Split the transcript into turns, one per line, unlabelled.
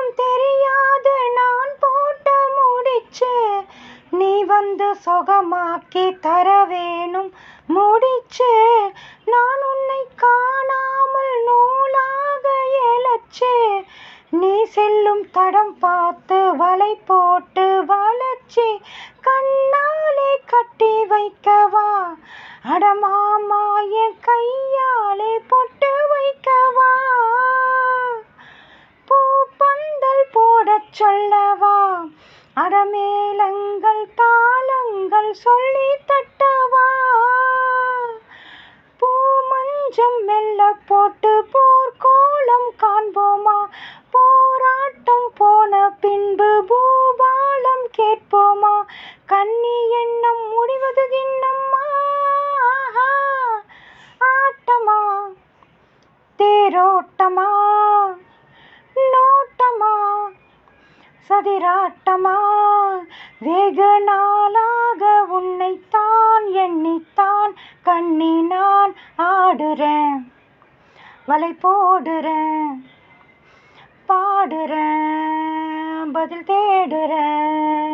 ஒன்றும் தெரியாது நான் போட்ட முடிச்சு நீ வந்து சொகமாக்கி தர வேணும் முடிச்சு நான் உன்னை காணாமல் நூலாக இழைச்சு நீ செல்லும் தடம் பார்த்து வலை போட்டு வளைச்சி கண்ணாலே கட்டி வைக்கவா அடமாமா என் கையாலே பொட்டு வைக்கவா பூப்பந்தல் போடச் சொல்லவா அடமேளங்கள் தாளங்கள் சொல்லி தட்டவா பூ மஞ்சம் மெல்ல போட்டு போர்க்கோலம் காண்போமா போராட்டம் போன பின்பு பூபாலம் கேட்போமா கன்னி எண்ணம் முடிவது தின்னம்மா ஆட்டமா தேரோட்டமா நோட்டமா சதிராட்டமா வெகு நாளாக உன்னைத்தான் எண்ணித்தான் கண்ணி நான் ஆடுறேன் வலை போடுறேன் பாடுறேன் பதில் தேடுறேன்